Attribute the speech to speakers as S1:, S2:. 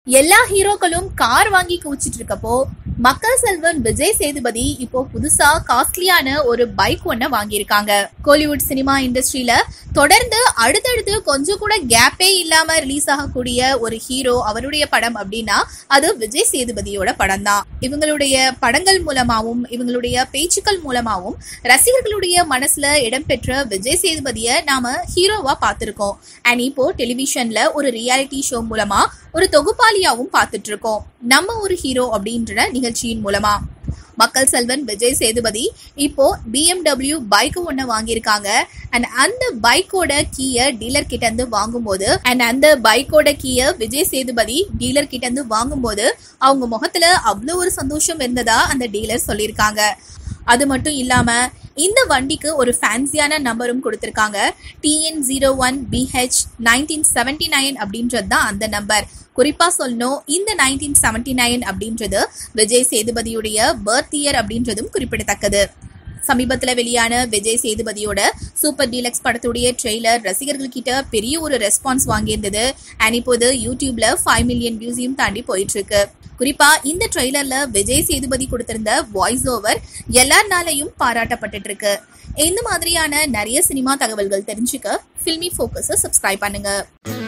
S1: எல்லா ஹீரோக்களும் கார் வாங்கி குவிச்சிட்டு இருக்கப்போ மக்கள் செல்வன் விஜய் சேதுபதி இப்போ புதுசா காஸ்ட்லியான ஒரு பைக் ஒன்ன வாங்கியிருக்காங்க கோலிவுட் சினிமா இண்டஸ்ட்ரியில தொடர்ந்து அடுத்தடுத்து கொஞ்சம் கூட கேப்பே இல்லாம ரிலீஸ் ஆகக்கூடிய ஒரு ஹீரோ அவருடைய படம் அப்படின்னா அது விஜய் சேதுபதியோட படம் தான் இவங்களுடைய படங்கள் மூலமாவும் இவங்களுடைய பேச்சுக்கள் மூலமாவும் ரசிகர்களுடைய மனசுல இடம்பெற்ற விஜய் சேதுபதிய நாம ஹீரோவா பார்த்திருக்கோம் அண்ட் இப்போ டெலிவிஷன்ல ஒரு ரியாலிட்டி ஷோ மூலமா ஒரு தொகுப்பாளியாவும் பார்த்துட்டு இருக்கோம் நம்ம ஒரு ஹீரோ அப்படின்ற நிகழ்ச்சியின் மூலமா மக்கள் செல்வன் விஜய் சேதுபதி இப்போ பிஎம்டபிள்யூ பைக் ஒண்ணு வாங்கியிருக்காங்க அண்ட் அந்த பைக்கோட கீய டீலர் கிட்ட இருந்து வாங்கும்போது அண்ட் அந்த பைக்கோட கீய விஜய் சேதுபதி டீலர் கிட்ட இருந்து வாங்கும்போது அவங்க முகத்துல அவ்வளவு ஒரு சந்தோஷம் இருந்ததா அந்த டீலர் சொல்லியிருக்காங்க அது மட்டும் இல்லாம இந்த வண்டிக்கு ஒரு ஃபேன்சியான நம்பரும் கொடுத்திருக்காங்க TN zero one BH nineteen seventy nine அப்படின்றது தான் அந்த நம்பர் குறிப்பா சொல்லணும் இந்த நைன்டீன் செவன்டி நைன் அப்படின்றது விஜய் சேதுபதியுடைய பர்த் இயர் அப்படின்றதும் குறிப்பிடத்தக்கது சமீபத்துல வெளியான விஜய் சேதுபதியோட சூப்பர் டீலக்ஸ் படத்துடைய ட்ரெய்லர் ரசிகர்கள் கிட்ட பெரிய ஒரு ரெஸ்பான்ஸ் வாங்கியிருந்தது அண்ட் இப்போது யூடியூப்ல ஃபைவ் மில்லியன் வியூஸையும் தாண்டி போயிட்டு இருக்கு குறிப்பா இந்த ட்ரெய்லர்ல விஜய் சேதுபதி கொடுத்திருந்த வாய்ஸ் ஓவர் எல்லாருனாலையும் பாராட்டப்பட்டுட்டு இருக்கு இந்த மாதிரியான நிறைய சினிமா தகவல்கள் தெரிஞ்சுக்க ஃபில்மி ஃபோக்கஸை சப்ஸ்கிரைப் பண்ணுங்க